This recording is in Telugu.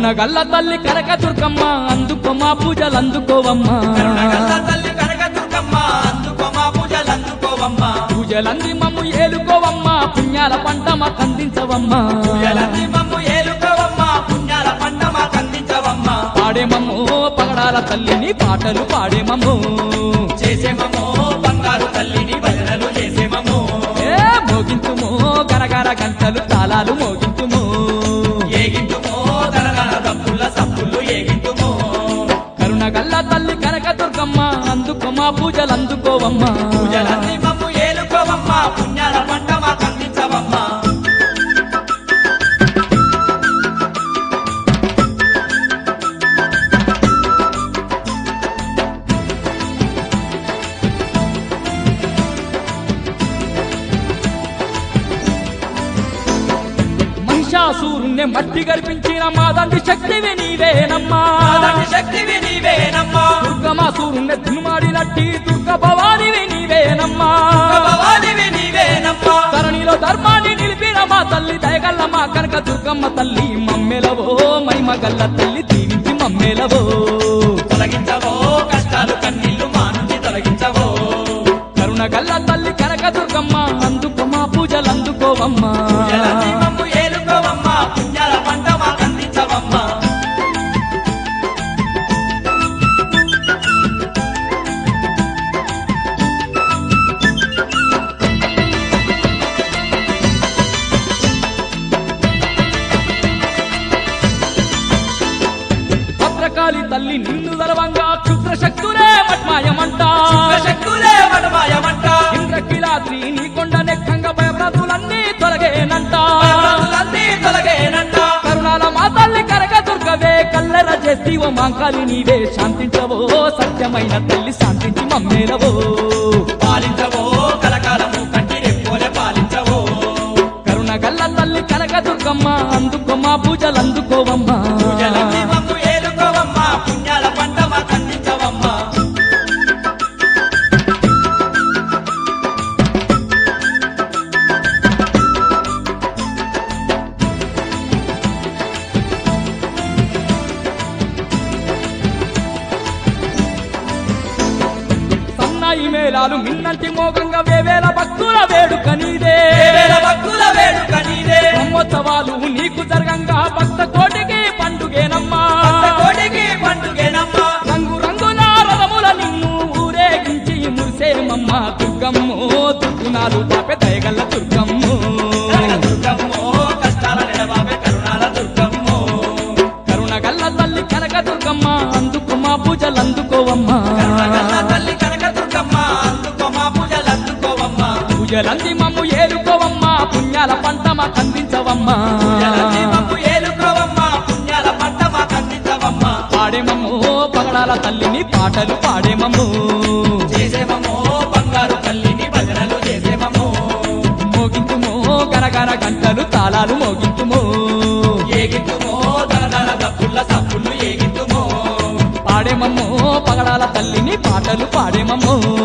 కరుణగల్ల తల్లి కనక దుర్గమ్మ అందుకో మా పూజలు అందుకోవమ్మా కరుణగల్ల తల్లి కనకదుర్గమ్మ అందుకో మా పూజలు అందుకోవమ్మ పూజలంది మమ్ము ఏలుకోవమ్మా పుణ్యాల పంట మాకు అందించవమ్మా పూజలన్నీ మమ్ము ఏలుకోవమ్మ పుణ్యాల పంట మాకు అందించవమ్మ పాడేమమ్మో పగడాల తల్లిని పాటలు పాడేమమ్మో చేసేమమ్మో బంగారు తల్లిని భజనలు చేసేమమ్మో ఏ మోగింతుమో గరగర గంటలు తాళాలు మోగింతుమో ఏగింతుమో దరదర దప్పుల సప్పులు ఏగింతుమో కరుణగల్ల తల్లి కనక దుర్గమ్మ అందుకో మా పూజలు అందుకోవమ్మా పూజలన్నీ మమ్ము ఏలుకోవమ్మ పుణ్యాల పంట మాకు అందించవమ్మ మహిషాసూరుణ్ణి మట్టి గర్పించిన మాదండి శక్తివి నీవేనమ్మా ఆదండి శక్తివి నీవేనమ్మా దుర్గమాసూరుణ్ణి దునుమాడినట్టి దుర్గ భవానివి నీవేనమ్మా భవానివి నీవేనమ్మా ధరణిలో ధర్మాన్ని నిలిపిన మా తల్లి దయగల్ల మా కనక దుర్గమ్మ తల్లి మమ్మెలవో మైమగల్ల తల్లి దీవించి మమ్మెలవో తొలగించవో కష్టాలు కన్నీళ్లు మా నుండి తొలగించవో కరుణగల్ల తల్లి కనక దుర్గమ్మ అందుకో మా పూజలు అందుకోవమ్మా పూజలన్నీ మమ్ము ఏలుకోవమ్మ పుణ్యాల పంట మాకు అందించవమ్మ భద్రకాళి తల్లి నిన్ను దరవంగా క్షుద్ర శక్తులే మట్మాయమంట శక్తులే వనమాయమంట ఇంద్రకిలాద్రి నీ కొండ నెక్కంగా భయవ్రతులన్నీ తొలగేనంట భయభ్రాంతులన్నీ తొలగేనంట కరుణాల మా తల్లి కనక దుర్గవే కల్లెర చేసి ఓ మాంకాలి నీవే శాంతించవో సత్యమైన తల్లి శాంతించి మమ్మేలవో పాలించవో కలకాలము కంటి రెప్పోలే పాలించవో కరుణగల్ల తల్లి కనక దుర్గమ్మ అందుకో మా పూజలు అందుకోవమ్మా పూజలన్నీ మమ్ము ఏలుకోవమ్మ పుణ్యాల పంట మాకు అందించవమ్మ సన్నాయి మేళాలు మిన్నంటి మోగంగా వేవేల భక్తుల వేడుక నీదే వేల భక్తుల వేడుక నీదే బ్రహ్మోత్సవాలు నీకు జరగంగా భక్త కోటికి పండుగేనమ్మా కోటికి పండుగేనమ్మా రంగు రంగుల రథముల నిన్ను ఊరేగించి మురిసేమమ్మ దుర్గమ్మో దుర్గుణాలు పాపే దయగల్ల దుర్గమ్మో కనక దుర్గమ్మో కష్టాల నిడబాబే కరుణాల దుర్గమ్మో కరుణగల్ల తల్లి కనక దుర్గమ్మ అందుకు మా పూజలు అందుకోవమ్మా కరుణగల్ల తల్లి కనక దుర్గమ్మ అందుకో మా పూజలు అందుకోవమ్మ పూజలంది మమ్ము ఏలుకోవమ్మా పుణ్యాల పంట మాకు అందించవమ్మా పూజలన్నీ మమ్ము ఏలుకోవమ్మ పుణ్యాల పంట మాకు అందించవమ్మ పాడేమమ్మో పగడాల తల్లిని పాటలు పాడేమమ్మో చేసేమమ్మో బంగారు తల్లిని భజనలు చేసేమమ్మో మోగించుమో గరగర గంటలు తాళాలు మోగించుమో ఏగింతుమో దరదర దప్పుల సప్పుళ్ళు ఏగింతుమో పాడేమమ్మో పగడాల తల్లిని పాటలు పాడేమమ్మో